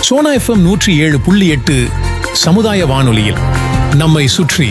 Sona FM நூற்றி ஏழு புள்ளி எட்டு சமுதாய வானொலியில் நம்மை சுற்றி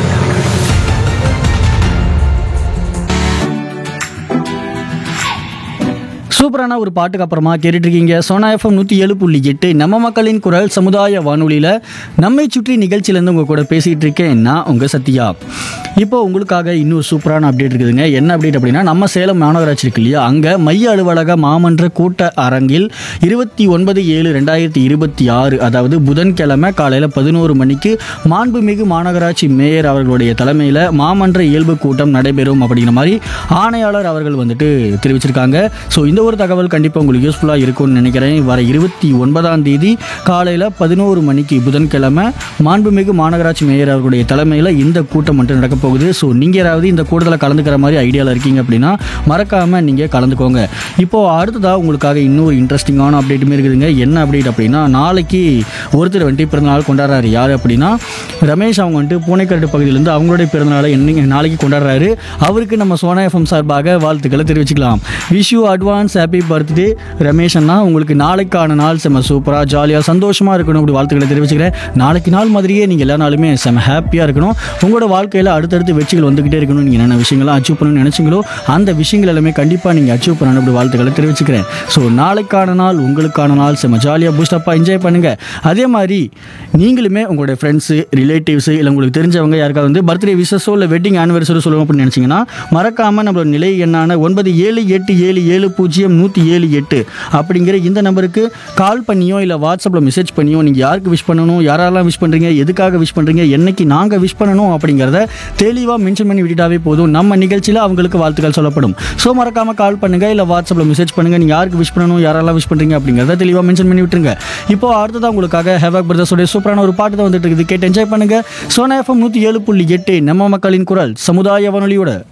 சூப்பரான ஒரு பாட்டுக்கு அப்புறமா கேட்டுட்டு இருக்கீங்க சோனா எஃப்எம் நூற்றி ஏழு புள்ளி எட்டு நம்ம மக்களின் குரல் சமுதாய வானொலியில் நம்மை சுற்றி நிகழ்ச்சியிலேருந்து உங்கள் கூட பேசிகிட்டு இருக்கேன் நான் உங்கள் சத்யா இப்போ உங்களுக்காக இன்னும் சூப்பரான அப்டேட் இருக்குதுங்க என்ன அப்டேட் அப்படின்னா நம்ம சேலம் மாநகராட்சி இருக்கு இல்லையா அங்கே மைய அலுவலக மாமன்ற கூட்ட அரங்கில் இருபத்தி ஒன்பது ஏழு ரெண்டாயிரத்தி இருபத்தி ஆறு அதாவது புதன்கிழமை காலையில் பதினோரு மணிக்கு மாண்புமிகு மாநகராட்சி மேயர் அவர்களுடைய தலைமையில் மாமன்ற இயல்பு கூட்டம் நடைபெறும் அப்படிங்கிற மாதிரி ஆணையாளர் அவர்கள் வந்துட்டு தெரிவிச்சிருக்காங்க ஸோ இந்த ஒரு தகவல் கண்டிப்பாக உங்களுக்கு யூஸ்ஃபுல்லாக இருக்கும்னு நினைக்கிறேன் வர இருபத்தி ஒன்பதாம் தேதி காலையில் பதினோரு மணிக்கு புதன்கிழமை மாண்புமிகு மாநகராட்சி மேயர் அவர்களுடைய தலைமையில் இந்த கூட்டம் மட்டும் நடக்க போகுது ஸோ நீங்கள் யாராவது இந்த கூட்டத்தில் கலந்துக்கிற மாதிரி ஐடியாவில் இருக்கீங்க அப்படின்னா மறக்காமல் நீங்கள் கலந்துக்கோங்க இப்போது அடுத்ததாக உங்களுக்காக இன்னொரு இன்ட்ரெஸ்டிங்கான அப்டேட்டுமே இருக்குதுங்க என்ன அப்டேட் அப்படின்னா நாளைக்கு ஒருத்தர் வந்துட்டு பிறந்தநாள் கொண்டாடுறாரு யார் அப்படின்னா ரமேஷ் அவங்க வந்துட்டு பூனைக்கரட்டு பகுதியிலேருந்து அவங்களுடைய பிறந்தநாளை என்னைக்கு நாளைக்கு கொண்டாடுறாரு அவருக்கு நம்ம சோனா எஃப்எம் சார்பாக வாழ்த்துக்களை தெரிவிச்சுக்கலாம் wish you advance happy birthday Ramesh அண்ணா உங்களுக்கு நாளைக்கான நாள் செம்ம சூப்பராக ஜாலியாக சந்தோஷமாக இருக்கணும் அப்படி வாழ்த்துக்களை தெரிவிச்சுக்கிறேன் நாளைக்கு நாள் மாதிரியே நீங்கள் எல்லா நாளுமே செம்ம ஹாப்பியாக இருக்கணும் உங்களோட வாழ்க்கையில் அடுத்தடுத்து வெற்றிகள் வந்துக்கிட்டே இருக்கணும் நீங்கள் என்னென்ன விஷயங்கள்லாம் அச்சீவ் பண்ணணும்னு நினச்சிங்களோ அந்த விஷயங்கள் எல்லாமே கண்டிப்பாக நீங்கள் அச்சீவ் பண்ணணும் அப்படி வாழ்த்துக்களை தெரிவிச்சுக்கிறேன் ஸோ நாளைக்கான நாள் உங்களுக்கான நாள் செம்ம ஜாலியாக பூஸ்டப்பாக என்ஜாய் பண்ணுங்கள் அதே மாதிரி நீங்களுமே உங்களுடைய ஃப்ரெண்ட்ஸு ரிலேட்டிவ்ஸு இல்லை உங்களுக்கு தெரிஞ்சவங்க யாருக்காவது வந்து பர்த்டே விசஸோ இல்லை வெட்டிங் ஆனிவர்சரி சொல்லணும் அப்படின்னு நினச்சிங்கன்னா மறக்காமல் நம்மளோட நிலை எண்ணான ஒன்பது ஏழு எட்டு ஏழு ஏழு பூஜ்ஜியம் நூற்றி ஏழு எட்டு அப்படிங்கிற இந்த நம்பருக்கு கால் பண்ணியோ இல்லை வாட்ஸ்அப்பில் மெசேஜ் பண்ணியோ நீங்கள் யாருக்கு விஷ் பண்ணணும் யாரெல்லாம் விஷ் பண்ணுறீங்க எதுக்காக விஷ் பண்ணுறீங்க என்னைக்கு நாங்கள் விஷ் பண்ணணும் அப்படிங்கிறத தெளிவாக மென்ஷன் பண்ணி விட்டுட்டாவே போதும் நம்ம நிகழ்ச்சியில் அவங்களுக்கு வாழ்த்துக்கள் சொல்லப்படும் ஸோ மறக்காமல் கால் பண்ணுங்கள் இல்லை வாட்ஸ்அப்பில் மெசேஜ் பண்ணுங்கள் நீங்கள் யாருக்கு விஷ் பண்ணணும் யாரெல்லாம் விஷ் பண்ணுறீங்க அப்படிங்கிறத தெளிவாக மென்ஷன் பண்ணி விட்டுருங்க இப்போ அடுத்ததான் உங்களுக்காக ஹேவாக் பிரதர்ஸோடைய சூப்பரான ஒரு பாட்டு தான் வந்துட்டு இருக்குது கேட்டு என்ஜாய் பண்ணுங்கள் சோனா எஃப்எம் நூற்றி ஏழு புள்ளி எட்டு நம்ம மக்களின் குரல் சமுதாய வானொலியோட